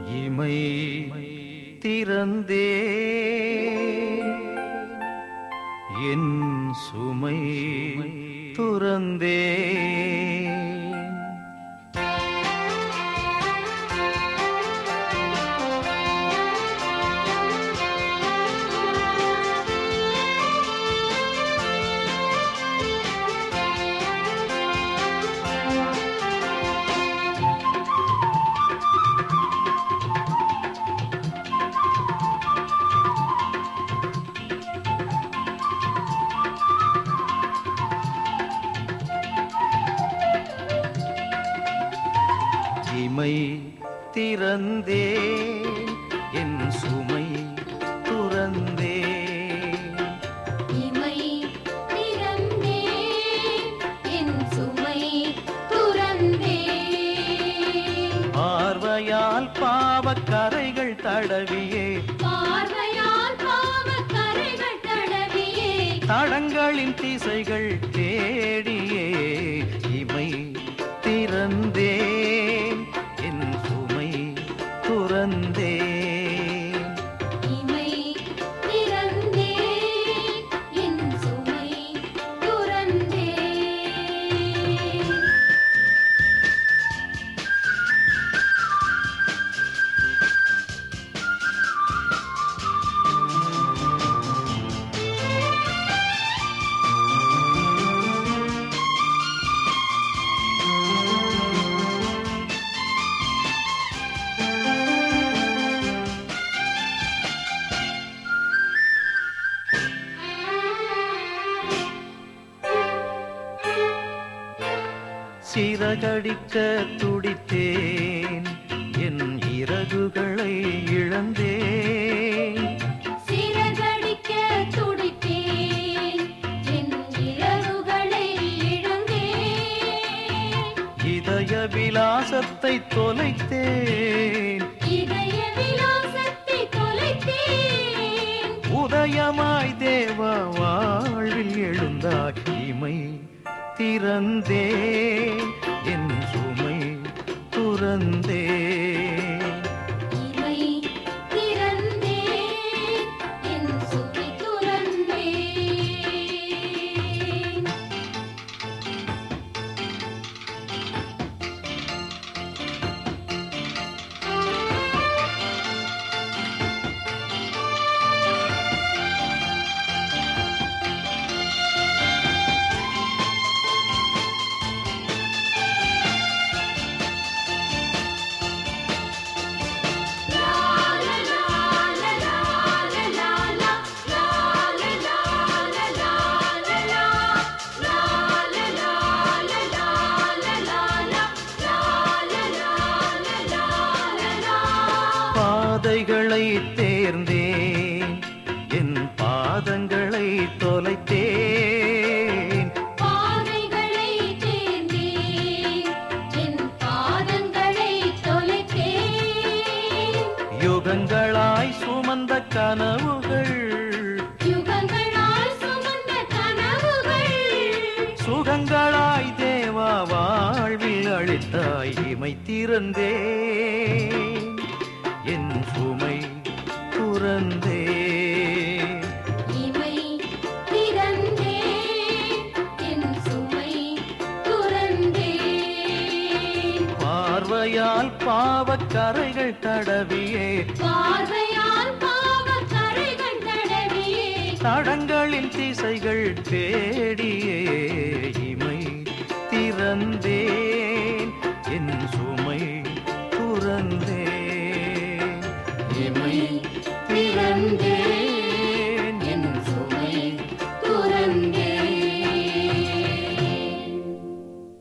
இமை திறந்தே என் சுமை துறந்தே இமை திறந்தே என் சுமை துறந்தே இமை திறந்தே என் சுமை துறந்தே பார்வையால் பாவக்கரைகள் தடவியே பார்வையால் பாவக் கரைகள் தடவியே தடங்களின் திசைகள் தேடியே இமை திறந்தே என் சுமை துறந்தே இமை திறந்தே என் சுமை துறந்தே சிறகடிக்க துடித்தேன் என் இறகுகளை இழந்தேன் சிறகடிக்க துடித்தேன் என் இரவுகளை இழந்தேன் இதய விலாசத்தை தொலைத்தேன் இதய விலாசத்தை தொலைத்தேன் உதயமாய் தேவ வாழ்வில் எழுந்தாய் இமை திறந்தே என் சுமை துறந்தே இமை திறந்தே என் சுமை துறந்தேன் பாதைகளை தேர்ந்தேன் என் பாதங்களை தொலைத்தேன் பாதைகளை தேர்ந்தேன் என் பாதங்களை தொலைத்தேன் யுகங்களாய் சுமந்த கனவுகள் யுகங்களால் சுமந்த கனவுகள் சுகங்களாய் தேவா வாழ்வில் அளித்தாய் இமை திறந்தே என் சுமை துறந்தே இமை திறந்தே என் சுமை துறந்தேன் பார்வையால் பாவக்கரைகள் தடவியே பார்வையால் பாவக் கரைகள் தடவியே தடங்களின் திசைகள் தேடியே இமை திறந்தே